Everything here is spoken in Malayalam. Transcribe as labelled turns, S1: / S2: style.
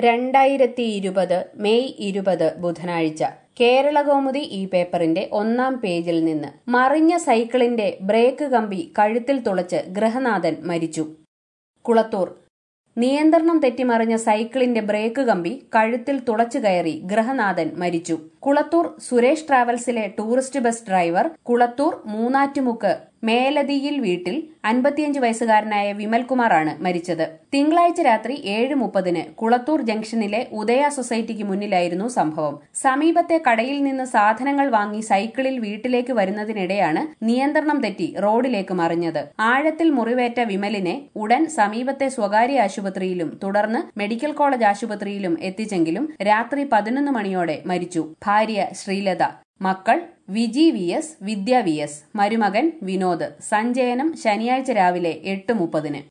S1: രണ്ടായിരത്തി ഇരുപത് മെയ് ഇരുപത് ബുധനാഴ്ച കേരളകൗമുദി ഈ പേപ്പറിന്റെ ഒന്നാം പേജിൽ നിന്ന് മറിഞ്ഞ സൈക്കിളിന്റെ ബ്രേക്ക് കമ്പി കഴുത്തിൽ തുളച്ച് ഗൃഹനാഥൻ മരിച്ചു കുളത്തൂർ നിയന്ത്രണം തെറ്റിമറിഞ്ഞ സൈക്കിളിന്റെ ബ്രേക്ക് കമ്പി കഴുത്തിൽ തുളച്ചു കയറി ഗൃഹനാഥൻ മരിച്ചു കുളത്തൂർ സുരേഷ് ട്രാവൽസിലെ tourist bus driver Kulathur Moonnattumukku മേലതിയിൽ വീട്ടിൽ അൻപത്തിയഞ്ച് വയസ്സുകാരനായ വിമൽകുമാറാണ് മരിച്ചത് തിങ്കളാഴ്ച രാത്രി ഏഴ് മുപ്പതിന് കുളത്തൂർ ജംഗ്ഷനിലെ ഉദയ സൊസൈറ്റിക്ക് മുന്നിലായിരുന്നു സംഭവം സമീപത്തെ കടയിൽ നിന്ന് സാധനങ്ങൾ വാങ്ങി സൈക്കിളിൽ വീട്ടിലേക്ക് വരുന്നതിനിടെയാണ് നിയന്ത്രണം തെറ്റി റോഡിലേക്ക് മറിഞ്ഞത് ആഴത്തിൽ മുറിവേറ്റ വിമലിനെ ഉടൻ സമീപത്തെ സ്വകാര്യ ആശുപത്രിയിലും തുടർന്ന് മെഡിക്കൽ കോളേജ് ആശുപത്രിയിലും എത്തിച്ചെങ്കിലും രാത്രി പതിനൊന്ന് മണിയോടെ മരിച്ചു ഭാര്യ ശ്രീലത മക്കൾ Viji V S Vidya V S മരുമകൻ വിനോദ് സഞ്ചയനം ശനിയാഴ്ച രാവിലെ എട്ട് മുപ്പതിന്